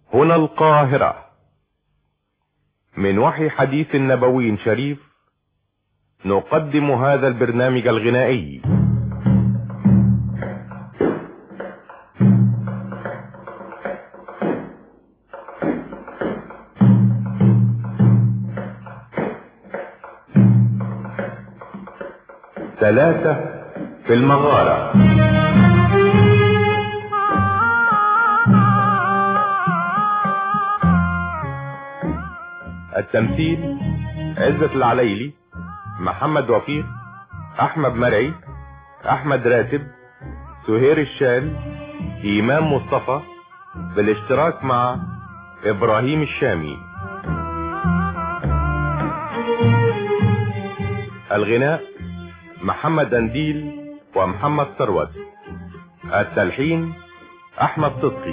هنا القاهرة من وحي حديث نبوي شريف نقدم هذا البرنامج الغنائي ثلاثة في المغارة التمثيل عزة العليلي محمد وفيق احمد مرعي احمد راتب سهير الشال ايمان مصطفى بالاشتراك مع ابراهيم الشامي الغناء محمد انديل ومحمد ثروت التلحين احمد صدقي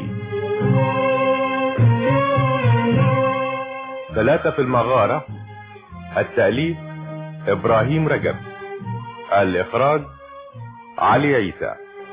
ثلاثة في المغارة التأليف ابراهيم رجب الاخراج علي عيسى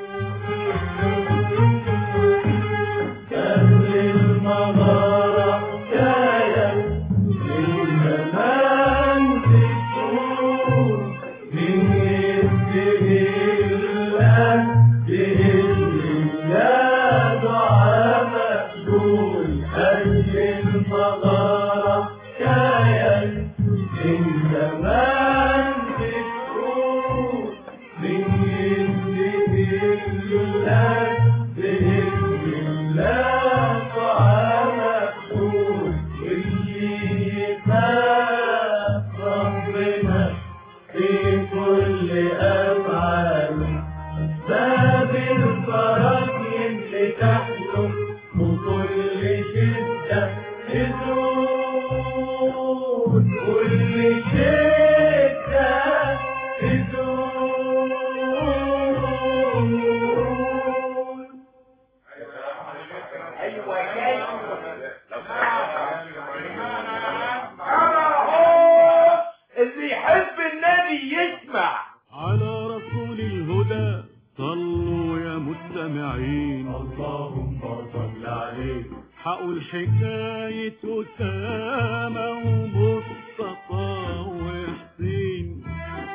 اللي يحب النبي يسمع على رسول الهدى صلوا يا مستمعين اللهم صل عليه حقوا الحكاية أسامة ومصطفى وحسين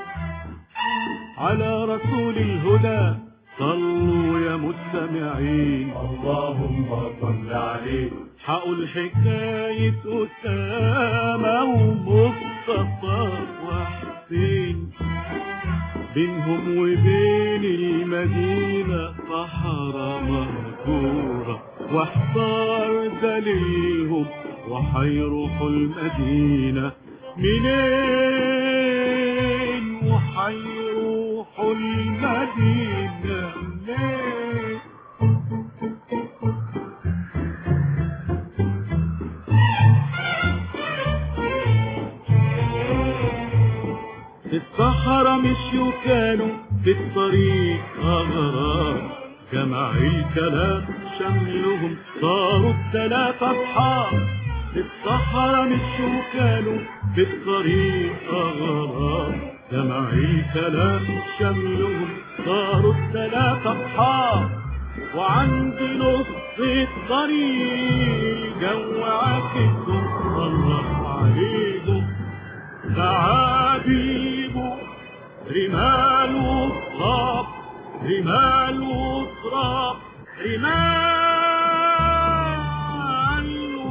على رسول الهدى صلوا يا مستمعين اللهم صل عليه حقوا الحكاية أسامة ومصطفى وحسين بينهم وبين المدينة صحراء مهجورة واحتار دليلهم وحيروحوا المدينة منين وحيروحوا المدينة منين في الصحراء مشيوا كانوا في الطريق أغراب جمع الكلام شملهم صاروا الثلاثة أصحاب في الصحراء مشيوا كانوا في الطريق أغراب جمع الكلام شملهم صاروا الثلاثة أصحاب وعند نص الطريق جوعتهم صرف عليهم تعابيب رمال وصراب رمال وصراب رمال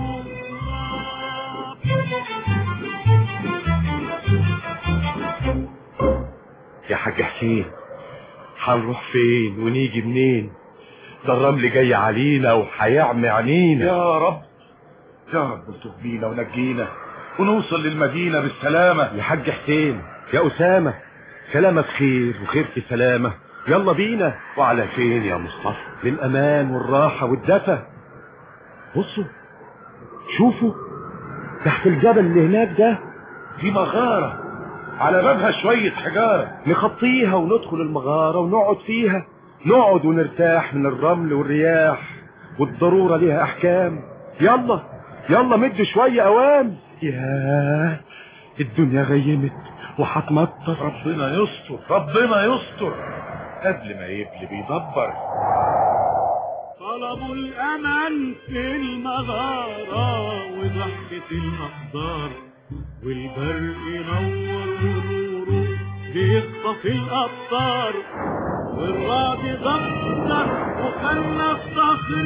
وصراب يا حاج حسين هنروح فين ونيجي منين ده الرمل جاي علينا وهيعمي عينينا يا رب يا رب الطف بينا ونجينا ونوصل للمدينة بالسلامة يا حاج حسين يا أسامة سلامة خير وخير في سلامة يلا بينا وعلى فين يا مصطفى للأمان والراحة والدفى بصوا شوفوا تحت الجبل اللي هناك ده دي مغارة على بابها شوية حجارة نخطيها وندخل المغارة ونقعد فيها نقعد ونرتاح من الرمل والرياح والضرورة ليها أحكام يلا يلا مد شوية أوام ياه الدنيا غيمت وهتمطر ربنا يستر ربنا يستر قبل ما يبلي بيدبر طلبوا الأمان في المغارة وضحكة الأخضار والبرق ينور نوره بيخطف الأبطار والراضي ضغطر وخلى الصخر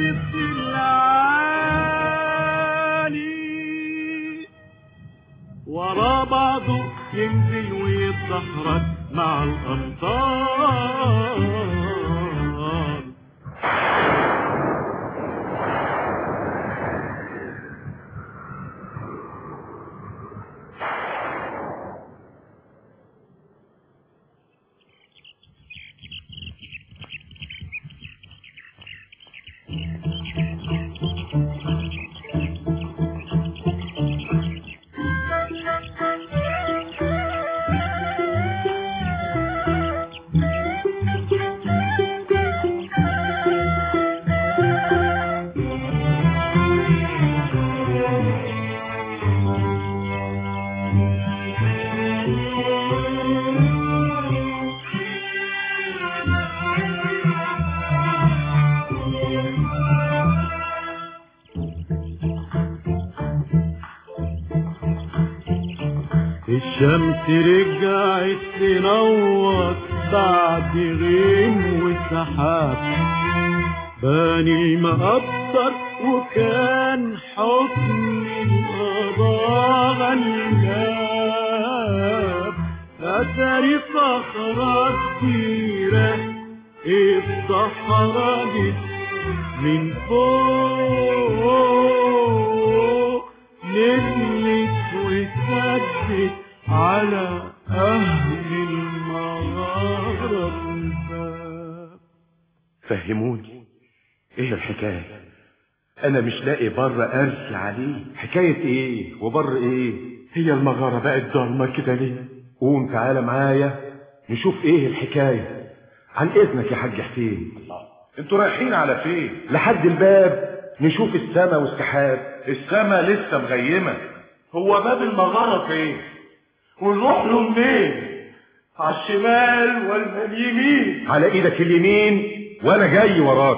العالي ورا بعضه ينزل ويتدحرج مع الأمطار الشمس رجعت تنور بعد غيم وسحاب بان المقدر وكان حكم القضاء غلاب أثر صخرة كبيرة اتدحرجت من فوق نزلت وسدت على أهل المغارة الباب فهموني ايه الحكاية انا مش لاقي بر ارسي عليه حكاية ايه وبر ايه هي المغارة بقت ضلمة كده ليه قوم تعالى معايا نشوف ايه الحكاية عن اذنك يا حاج حسين انتوا رايحين على فين لحد الباب نشوف السما والسحاب السما لسه مغيمة هو باب المغارة فين ونروح له منين على الشمال ولا اليمين على ايدك اليمين وانا جاي وراك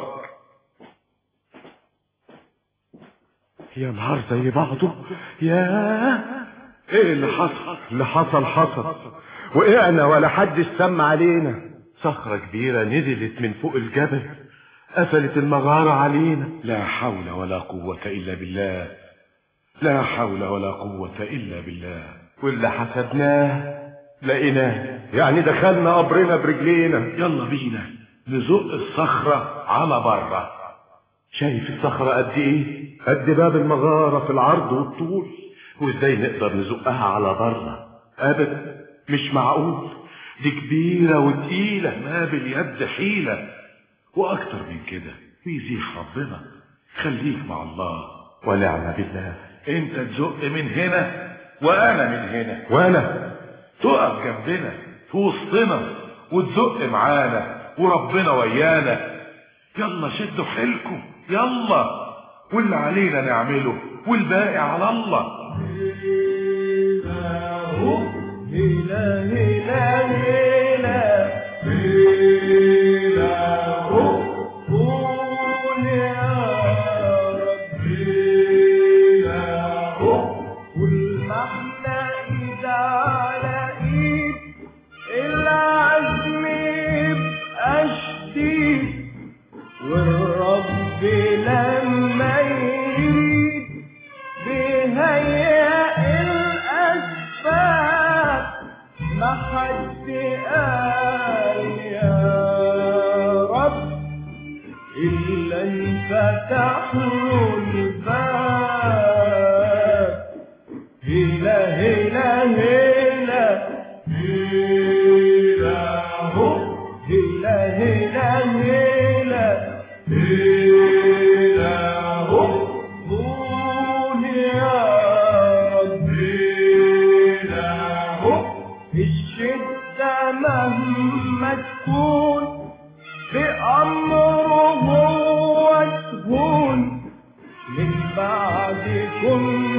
يا نهار زي بعضه يا ايه اللي حصل اللي حصل حصل وقعنا ولا حد سمع علينا صخرة كبيرة نزلت من فوق الجبل قفلت المغارة علينا لا حول ولا قوة إلا بالله لا حول ولا قوة إلا بالله واللي حسبناه لقيناه يعني دخلنا قبرنا برجلينا يلا بينا نزق الصخرة على بره شايف الصخرة قد ايه قد باب المغارة في العرض والطول وازاي نقدر نزقها على بره ابدا مش معقول دي كبيرة وتقيلة ما باليد حيلة وأكتر من كده ويزيح ربنا خليك مع الله ونعم بالله انت تزق من هنا وانا من هنا وانا تقف جنبنا في وسطنا وتزق معانا وربنا ويانا يلا شدوا حيلكم يلا واللي علينا نعمله والباقي على الله هلا هلا هلا هلا هو قول يا رب هلا هو كل ما احنا ايد على ايد العزم يبقى شديد والرب لما يريد بيهيئ الأسباب ما حد قال يا رب إلا انفتح له الباب هلا هلا هلا هلا هو هلا هلا هلا هلا هو قول يا رب هلا هو الشدة مهما تكون بأمره هو تهون من بعد كن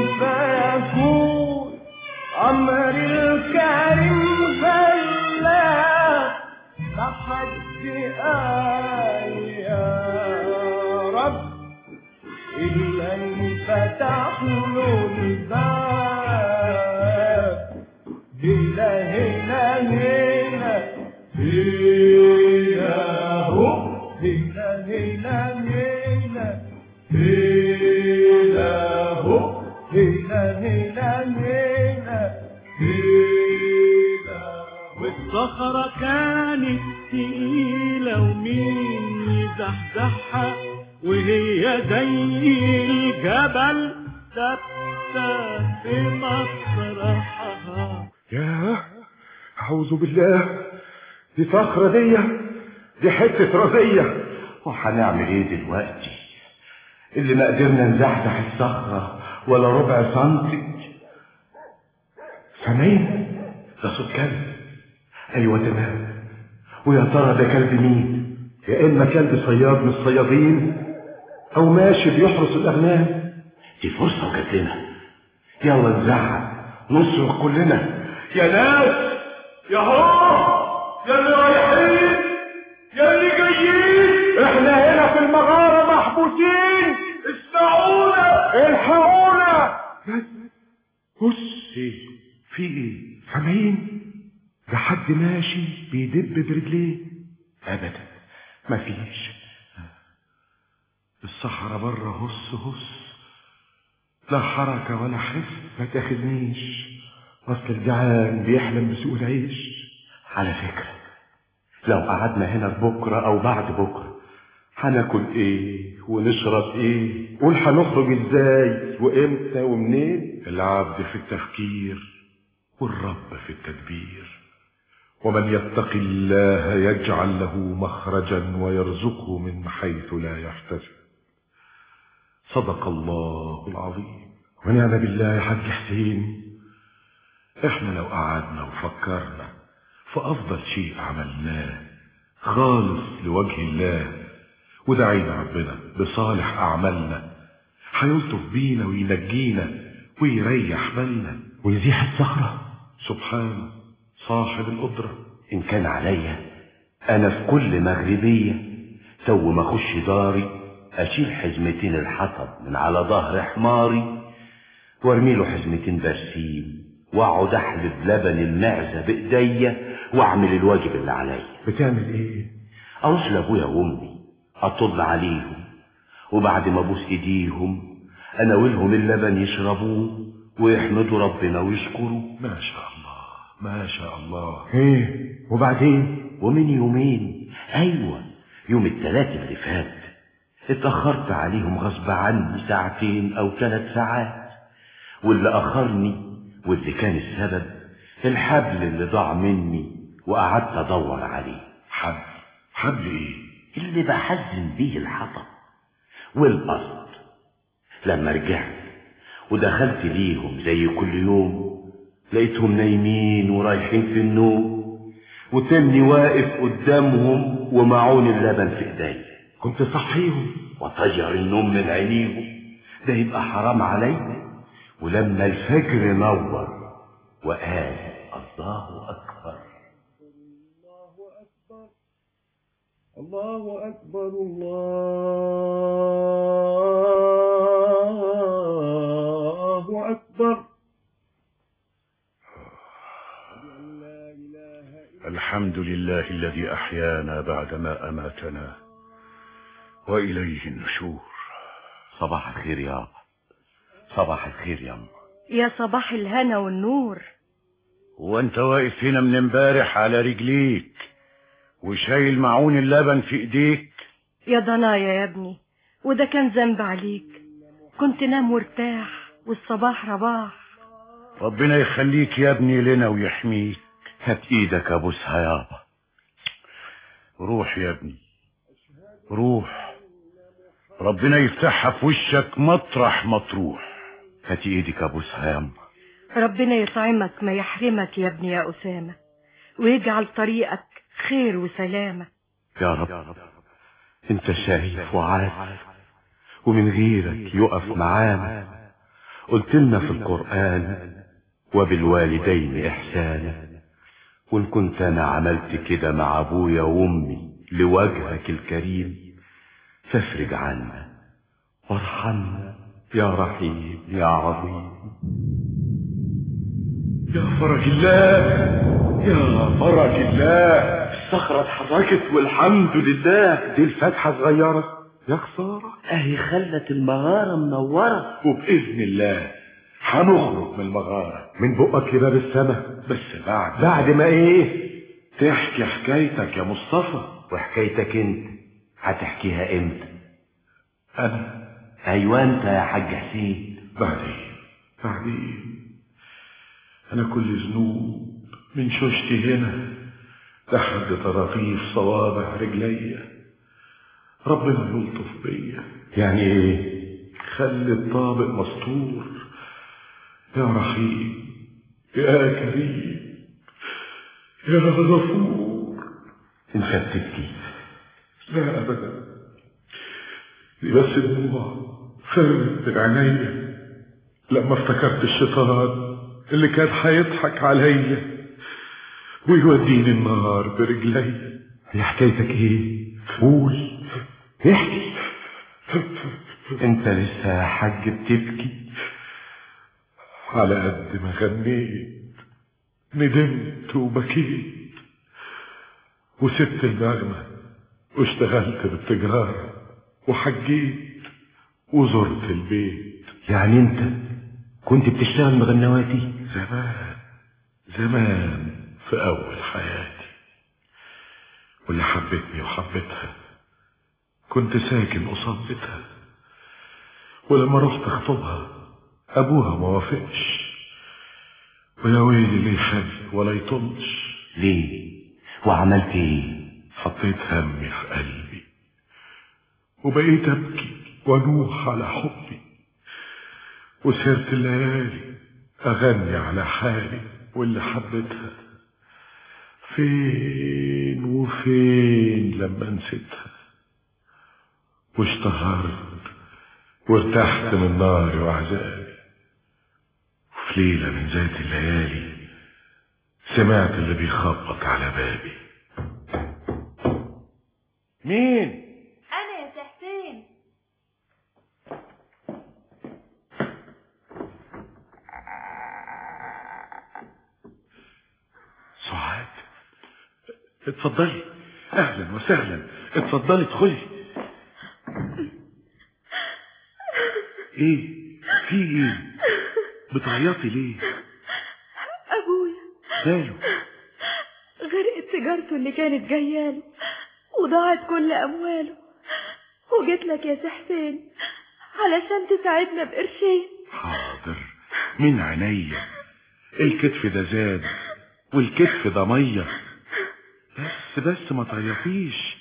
فيكون أمر الكريم فلا ما حد قال يا رب فتح له الباب هنا هنا هنا هنا هو هنا هنا هنا هنا هو هنا هنا هنا هنا والصخرة كانت تقيلة ومين يزحزحها وهي زي الجبل ثابتة في مطرحها ياه أعوذ بالله دي صخرة دي دي حتة رزية وهنعمل ايه دلوقتي اللي ما قدرنا نزحزح الصخرة ولا ربع سنتي سامعين ده صوت كلب ايوه تمام ويا ترى ده كلب مين يا إما كلب صياد من الصيادين أو ماشي بيحرس الأغنام دي فرصة وجات لنا يلا نزعق نصرخ كلنا يا ناس يا هو يا اللي رايحين يا اللي جايين إحنا هنا في المغارة محبوسين اسمعونا الحقونا بص ايه في ايه سامعين ده حد ماشي بيدب برجليه ابدا مفيش الصحراء بره هص هص لا حركة ولا حس ما تاخدنيش أصل الجعان بيحلم بسوء العيش على فكرة لو قعدنا هنا بكرة او بعد بكرة هناكل ايه ونشرب ايه قول هنخرج ازاي وامتى ومنين العبد في التفكير والرب في التدبير ومن يتق الله يجعل له مخرجا ويرزقه من حيث لا يحتسب صدق الله العظيم ونعم بالله يا حاج حسين احنا لو قعدنا وفكرنا في افضل شيء عملناه خالص لوجه الله ودعينا ربنا بصالح اعمالنا هيلطف بينا وينجينا ويريح بالنا ويزيح الصخرة سبحانه صاحب القدرة ان كان عليا انا في كل مغربية تو ما اخش داري اشيل حزمتين الحطب من على ظهر حماري وارمي له حزمتين برسيم واقعد احلب لبن المعزة بايديا واعمل الواجب اللي عليا بتعمل ايه اروح لابويا وامي اطل عليهم وبعد ما ابوس ايديهم اناولهم اللبن يشربوه ويحمدوا ربنا ويشكروا ما شاء الله ما شاء الله ايه وبعدين ومن يومين ايوه يوم التلات اللي فات اتأخرت عليهم غصب عني ساعتين او ثلاث ساعات واللي اخرني واللي كان السبب الحبل اللي ضاع مني وقعدت ادور عليه حبل حبل ايه اللي بحزن بيه الحطب والقصد لما رجعت ودخلت ليهم زي كل يوم لقيتهم نايمين ورايحين في النوم وتمني واقف قدامهم ومعون اللبن في ايديا كنت صحيهم وطجر النوم من عينيهم ده يبقى حرام علي ولما الفجر نور وقال الله اكبر الله أكبر الله أكبر الحمد لله الذي أحيانا بعدما أماتنا وإليه النشور صباح الخير يابا صباح الخير ياما يا صباح الهنا والنور وانت واقف هنا من امبارح على رجليك وشايل معون اللبن في ايديك يا ضنايا يا ابني وده كان ذنب عليك كنت نام وارتاح والصباح رباح ربنا يخليك يا ابني لنا ويحميك هات ايدك ابوسها يابا روح يا ابني روح ربنا يفتحها في وشك مطرح ما تروح هات ايدك ابوسها ياما ربنا يطعمك ما يحرمك يا ابني يا أسامة ويجعل طريقك خير وسلامة يا رب انت شايف وعارف ومن غيرك يقف معانا قلت لنا في القرآن وبالوالدين إحسانا وإن كنت أنا عملت كده مع أبويا وأمي لوجهك الكريم فافرج عنا وارحمنا يا رحيم يا عظيم يا فرج الله يا فرج الله الصخرة اتحركت والحمد لله دي الفتحة صغيرة يا خسارة اهي خلت المغارة منورة وبإذن الله هنخرج من المغارة من بقك لباب السما بس بعد بعد ما ايه تحكي حكايتك يا مصطفى وحكايتك انت هتحكيها امتى أنا ايوه انت يا حاج حسين بعدين بعدين أنا كل ذنوب من شوشتي هنا لحد طراطيف صوابع رجليا ربنا يلطف بيا يعني ايه خلي الطابق مستور يا رحيم يا كريم يا غفور انت بتبكي لا أبدا دي بس دموع فارت من عينيا لما افتكرت الشيطان اللي كان هيضحك عليا ويوديني النار برجليا هي حكايتك ايه قول احكي انت لسه يا حاج بتبكي على قد ما غنيت ندمت وبكيت وسبت المغنى واشتغلت بالتجارة وحجيت وزرت البيت يعني انت كنت بتشتغل مغنواتي زمان زمان في أول حياتي واللي حبتني وحبتها كنت ساكن قصاد بيتها ولما رحت اخطبها أبوها ما وافقش ويا ويلي اللي يخلي ولا يطلش ليه وعملت ايه حطيت همي في قلبي وبقيت أبكي وأنوح على حبي وسهرت الليالي أغني على حالي واللي حبيتها فين وفين لما نسيتها واشتهرت وارتحت من ناري وعذابي وفي ليلة من ذات الليالي سمعت اللي بيخبط على بابي مين أنا يا حسين سعاد اتفضلي اهلا وسهلا اتفضلي ادخلي ايه في ايه بتعيطي ليه أبويا ماله غرقت سيجارته اللي كانت جاياله وضاعت كل أمواله وجيت لك يا سي حسين علشان تساعدنا بقرشين حاضر من عينيا الكتف ده زاد والكتف ده ميه بس بس ما تعيطيش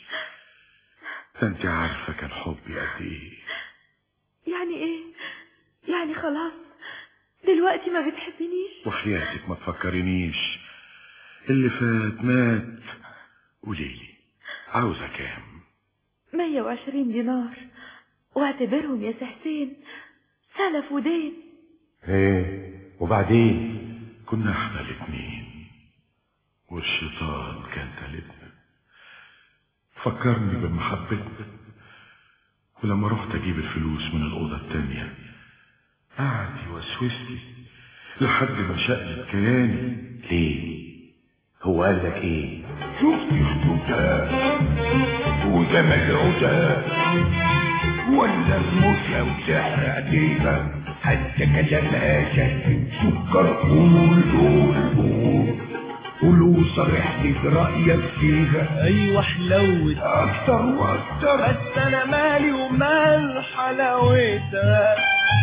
ده انت عارفه كان حبي قد ايه يعني ايه يعني خلاص دلوقتي ما بتحبنيش وحياتك ما تفكرينيش اللي فات مات قوليلي عاوزة كام مية وعشرين دينار واعتبرهم يا سي حسين سلف ودين ايه وبعدين كنا احنا الاتنين والشيطان كان تالتنا فكرني بمحبتنا ولما رحت اجيب الفلوس من الأوضة التانية قعد يوسوس لي لحد ما شقلب كياني ليه هو قال لك ايه شفت خدودها وده ملعوتها ولا الموسى وسحر عديمة حتى كلامها شهد سكر قول قول قول قولوا صرحتي برأيك فيها ايوه حلوت أكتر وأكتر بس انا مالي ومال حلاوتها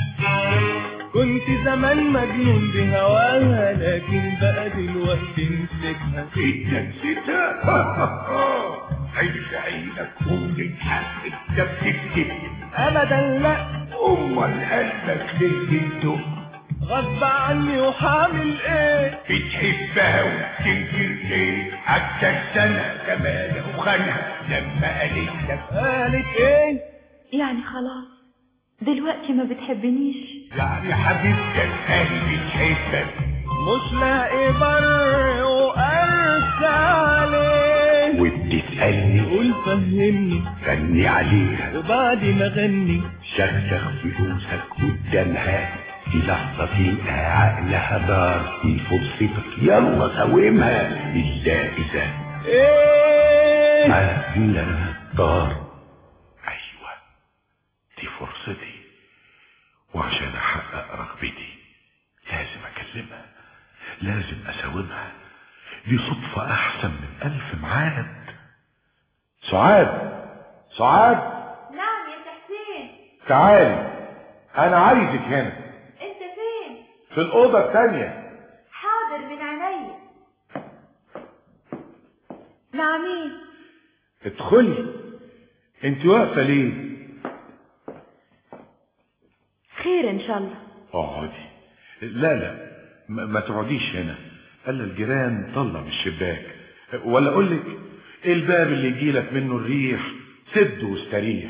كنت زمان مجنون بهواها لكن بقى دلوقتي مسكها انت نسيتها عين في عينك ونضحك انت بتكتب ابدا لا امال قلبك ليه بتدق غصب عني وحامل ايه بتحبها وبتنكر ليه حتى السنة كمان وخانها لما قالت لك قالت ايه يعني خلاص دلوقتي ما بتحبنيش يعني حبيبتك قلبي بتحبك مش لاقي بر وارسى عليه وبتسألني قول فهمني غني عليها وبعد ما غني شخشخ فلوسك قدامها في لحظة تلقى عقلها دار في فرصتك يلا ساومها إلا إذا ايه عقلها دار ايوه دي فرصتي وعشان احقق رغبتي لازم اكلمها لازم اساومها دي صدفة احسن من الف ميعاد سعاد سعاد نعم يا حسين تعالي انا عايزك هنا انت فين في الاوضه الثانيه حاضر من عينيا مع مين ادخلي انت واقفه ليه خير ان شاء الله اقعدي لا لا ما, ما تقعديش هنا الا الجيران طلع من الشباك ولا اقول لك الباب اللي يجيلك منه الريح سد واستريح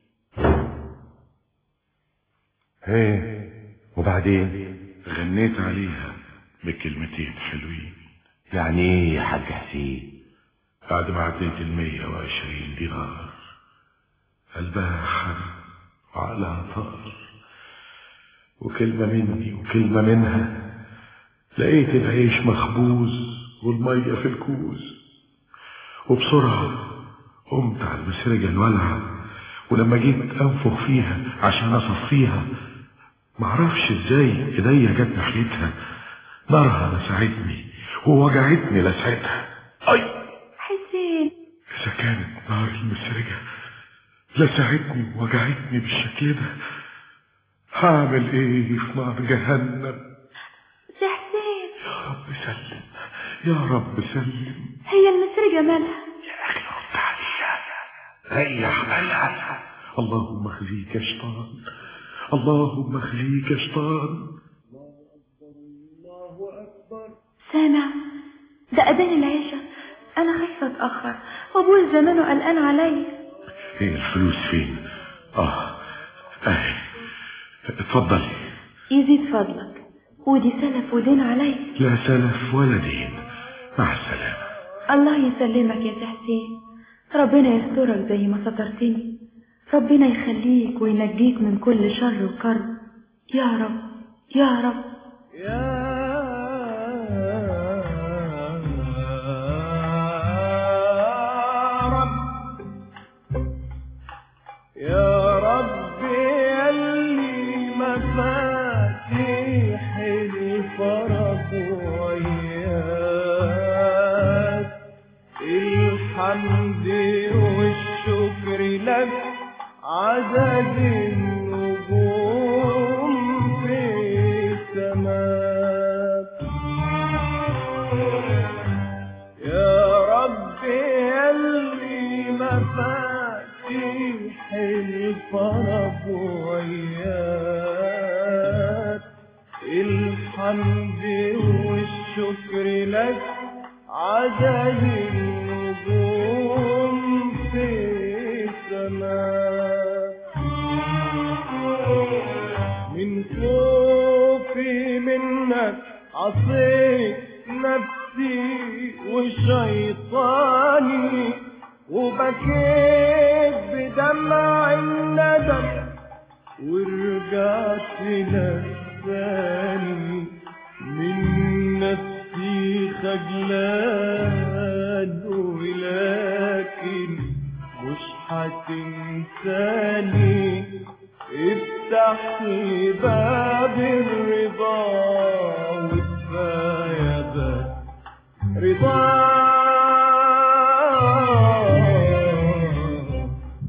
ايه وبعدين غنيت عليها بكلمتين حلوين يعني ايه يا حاج حسين بعد ما عديت المية وعشرين دينار قلبها حن وعقلها طار وكلمة مني وكلمة منها لقيت العيش مخبوز والمية في الكوز وبسرعة قمت على المسرجة الولعة ولما جيت انفخ فيها عشان اصفيها معرفش ازاي ايديا جت ناحيتها نارها لسعتني ووجعتني لسعتها اي حسين إذا كانت نار المسرجة لسعتني ووجعتني بالشكل ده هعمل إيه في نار جهنم سي حسين يا رب سلم يا رب سلم هي المسرجة مالها يا أخي رد عليها ريح بالها اللهم اخزيك يا شيطان اللهم اخزيك يا شيطان سامع ده أذان العشاء أنا خايفة أتأخر وأبوي زمانه قلقان عليا هي الفلوس فين اه اهي اتفضلي يزيد فضلك ودي سلف ودين عليا لا سلف ولا دين مع السلامة الله يسلمك يا سي حسين ربنا يسترك زي ما سترتني ربنا يخليك وينجيك من كل شر وكرب يا رب يا رب يا رب يا رب يلي مفاتيح الفرج وياك الحمد والشكر لك عدد النجوم في السماء يا رب يلي مفاتيح الفرج وياك الحمد والشكر لك عدد النجوم في السماء من خوفي منك عصيت نفسي وشيطاني وبكيت بدمع الندم ورجعت لك تاني من نفسي خجلان ولكن مش هتنساني افتح لي باب الرضا وكفايه باب رضا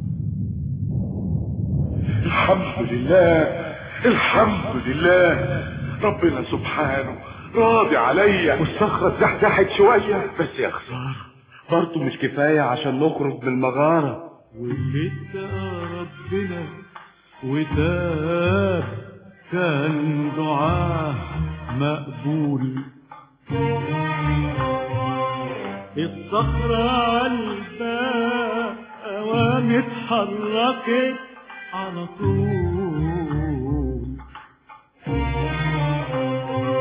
الحمد لله الحمد لله ربنا سبحانه راضي عليا والصخرة اتزحزحت شوية بس يا خسارة برضه مش كفاية عشان نخرج من المغارة ولسه ربنا وتاب كان دعاه مقبول الصخرة عالباب قوام اتحركت على طول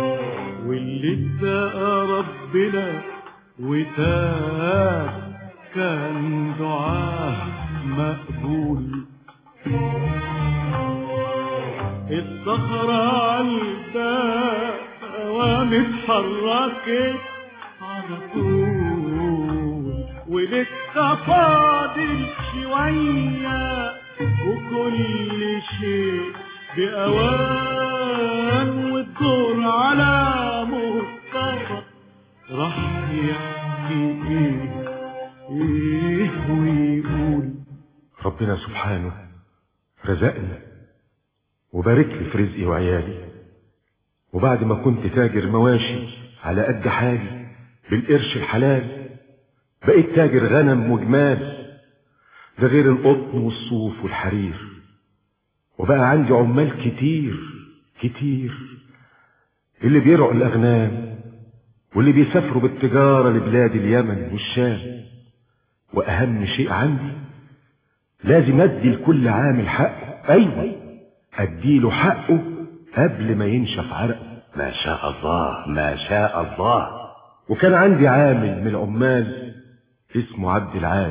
واللي اتقى ربنا وتاب كان دعاه مقبول الصخرة عالباب قوام اتحركت على طول ولسه فاضل شوية وكل شيء بأوان والدور على مصطفى راح يحكي ايه ايه ويقول ربنا سبحانه رزقني وبارك لي في رزقي وعيالي وبعد ما كنت تاجر مواشي على قد حالي بالقرش الحلال بقيت تاجر غنم وجمال ده غير القطن والصوف والحرير وبقى عندي عمال كتير كتير اللي بيرعوا الأغنام واللي بيسافروا بالتجارة لبلاد اليمن والشام وأهم شيء عندي لازم أدي لكل عامل حقه أيوة أديله حقه قبل ما ينشف عرقه ما شاء الله ما شاء الله وكان عندي عامل من العمال اسمه عبد العال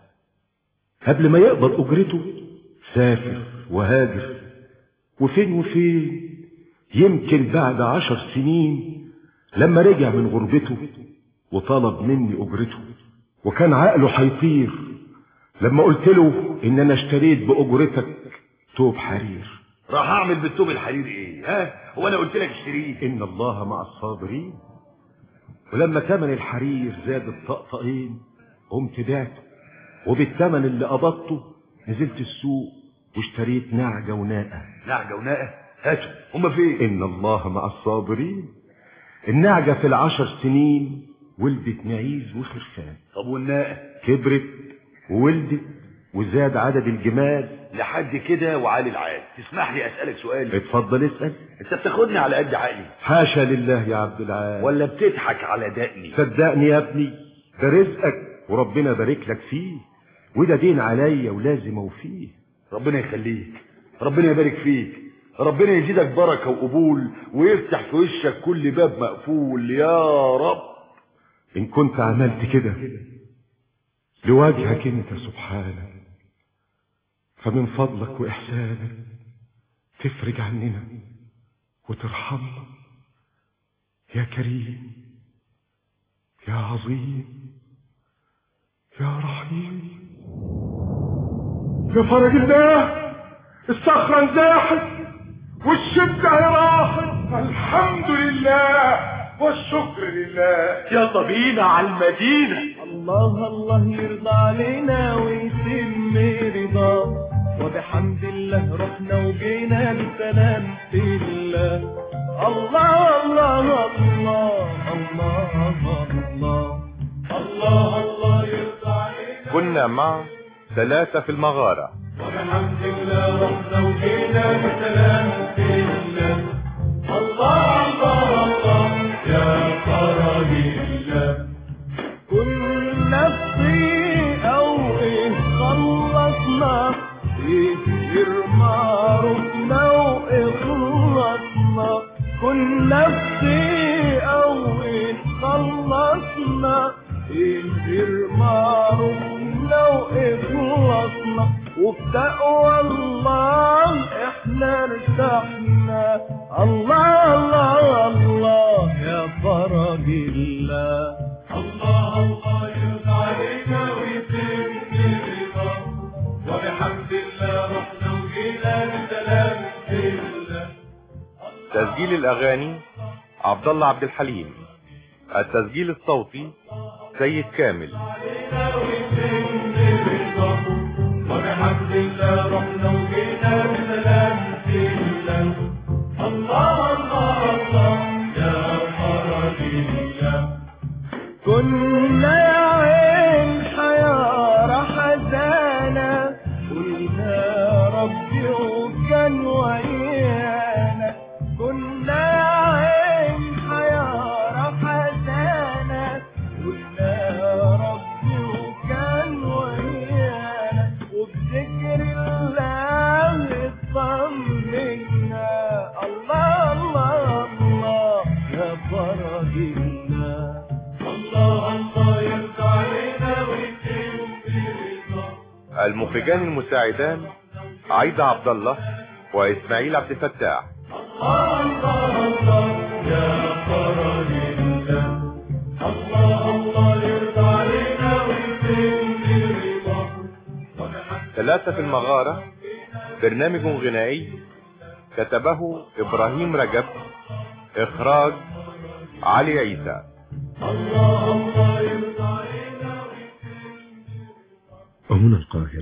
قبل ما يقبض أجرته سافر وهاجر وفين وفين يمكن بعد عشر سنين لما رجع من غربته وطلب مني أجرته وكان عقله هيطير لما قلت له إن أنا اشتريت بأجرتك توب حرير راح اعمل بالثوب الحرير ايه ها هو انا قلت لك اشتريه إن الله مع الصابرين ولما ثمن الحرير زاد الطقطقين قمت بعته وبالثمن اللي قبضته نزلت السوق واشتريت نعجة وناقة نعجة وناقة هاتوا هما فين إن الله مع الصابرين النعجة في العشر سنين ولدت معيز وخرفان طب والناقة كبرت وولدت وزاد عدد الجمال لحد كده وعالي العال تسمح لي اسالك سؤال اتفضل اسأل انت بتاخدني على قد عقلي حاشا لله يا عبد العال ولا بتضحك على دقني صدقني يا ابني ده رزقك وربنا بارك لك فيه وده دين عليا ولازم اوفيه ربنا يخليك ربنا يبارك فيك ربنا يزيدك بركة وقبول ويفتح في وشك كل باب مقفول يا رب ان كنت عملت كده لوجهك انت سبحانك فمن فضلك واحسانك تفرج عننا وترحمنا يا كريم يا عظيم يا رحيم يا فرج الله الصخرة انزاحت والشدة راحت الحمد لله والشكر لله يلا بينا على المدينة الله الله يرضى علينا ويتم رضاه وبحمد الله رحنا وجينا بسلام في الله الله الله الله الله الله الله الله يرضى علينا كنا مع ثلاثة في المغارة وبحمد الله رحنا وجينا بسلام في الله الله الله الله يا فرج الله كنا في أو إيه خلصنا يصير معروفنا وإخلصنا كنا في أو إيه خلصنا يصير معروفنا وإخلصنا وبتقوى الله احنا ارتحنا الله الله الله يا فرج الله الله الله يرضى علينا ويتم رضا وبحمد الله رحنا وجينا بسلام الله تسجيل الأغاني عبد الله عبد الحليم التسجيل الصوتي سيد كامل علينا ويتم رضا وبحمد الله رحنا وجينا بسلام الله الله الله الله يا فرج الله كنا يا عين حيارة حزانة قلنا يا ربي وكان ويانا كنا يا عين حيارة حزانة قلنا يا ربي وكان ويانا وبذكر الله اطمنا الله الله الله يا فرج الله الله الله المخرجان المساعدان عايدة عبد الله وإسماعيل عبد الفتاح الله الله يا فرج الله الله الله يرضى علينا ويتم رضاه ثلاثة في المغارة برنامج غنائي كتبه إبراهيم رجب إخراج علي عيسى الله الله يرضى علينا وهنا القاهرة